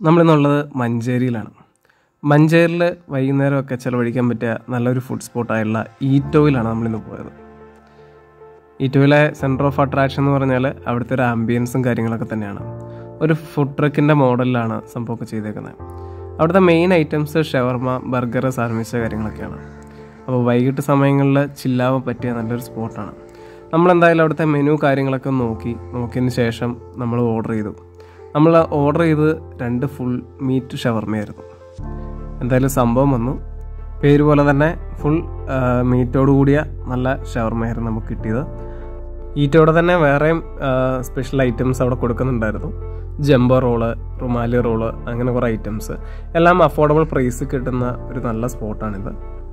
നമ്മളിന്നുള്ളത് മഞ്ചേരിയിലാണ് മഞ്ചേരിയിൽ വൈകുന്നേരമൊക്കെ ചിലവഴിക്കാൻ പറ്റിയ നല്ലൊരു ഫുഡ് സ്പോട്ടായുള്ള ഈറ്റോയിലാണ് നമ്മളിന്ന് പോയത് ഈറ്റോയിലെ സെൻറ്റർ ഓഫ് അട്രാക്ഷൻ എന്ന് പറഞ്ഞാൽ അവിടുത്തെ ഒരു ആംബിയൻസും കാര്യങ്ങളൊക്കെ തന്നെയാണ് ഒരു ഫുഡ് ട്രക്കിൻ്റെ മോഡലിലാണ് സംഭവമൊക്കെ ചെയ്തേക്കുന്നത് അവിടുത്തെ main items shawarma burger sandwich കാര്യങ്ങളൊക്കെയാണ് അപ്പോൾ വൈകിട്ട് സമയങ്ങളിൽ ചില്ലാവാൻ പറ്റിയ നല്ലൊരു സ്പോട്ടാണ് നമ്മളെന്തായാലും അവിടുത്തെ മെനു കാര്യങ്ങളൊക്കെ നോക്കി നോക്കിയതിന് ശേഷം നമ്മൾ ഓർഡർ ചെയ്തു നമ്മൾ ഓർഡർ ചെയ്ത് രണ്ട് ഫുൾ മീറ്റ് ഷവർമയായിരുന്നു എന്തായാലും സംഭവം വന്നു പേര് പോലെ തന്നെ ഫുൾ മീറ്റോട് കൂടിയ നല്ല ഷവർമയായിരുന്നു നമുക്ക് കിട്ടിയത് ഈറ്റോടെ തന്നെ വേറെയും സ്പെഷ്യൽ ഐറ്റംസ് അവിടെ കൊടുക്കുന്നുണ്ടായിരുന്നു ജംബോ റോള് റുമാലി റോള് അങ്ങനെ കുറേ ഐറ്റംസ് എല്ലാം അഫോർഡബിൾ പ്രൈസ് കിട്ടുന്ന ഒരു നല്ല സ്പോട്ടാണിത്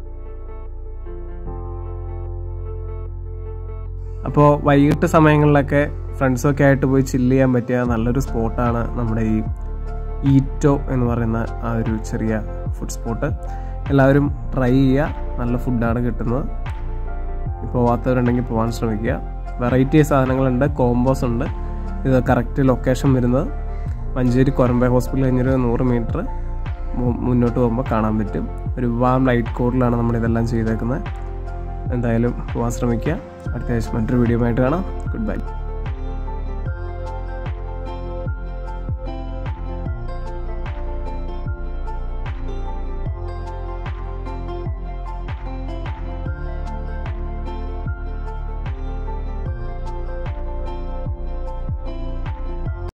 അപ്പോൾ വൈകിട്ട് സമയങ്ങളിലൊക്കെ ഫ്രണ്ട്സൊക്കെ ആയിട്ട് പോയി ചില്ല് ചെയ്യാൻ പറ്റിയ നല്ലൊരു സ്പോട്ടാണ് നമ്മുടെ ഈ ഈറ്റോ എന്ന് പറയുന്ന ആ ഒരു ചെറിയ ഫുഡ് സ്പോട്ട് എല്ലാവരും ട്രൈ ചെയ്യുക നല്ല ഫുഡാണ് കിട്ടുന്നത് പോവാത്തവരുണ്ടെങ്കിൽ പോകാൻ ശ്രമിക്കുക വെറൈറ്റി സാധനങ്ങളുണ്ട് കോംബോസ് ഉണ്ട് ഇത് കറക്റ്റ് ലൊക്കേഷൻ വരുന്നത് മഞ്ചേരി കൊരമ്പ ഹോസ്പിറ്റൽ കഴിഞ്ഞൊരു നൂറ് മീറ്റർ മുന്നോട്ട് പോകുമ്പോൾ കാണാൻ പറ്റും ഒരു വാം ലൈറ്റ് കോഡിലാണ് നമ്മൾ ഇതെല്ലാം ചെയ്തേക്കുന്നത് എന്തായാലും പോകാൻ ശ്രമിക്കുക അടുത്ത ആഴ്ച മറ്റൊരു വീഡിയോ ആയിട്ട് കാണാം ഗുഡ് ബൈ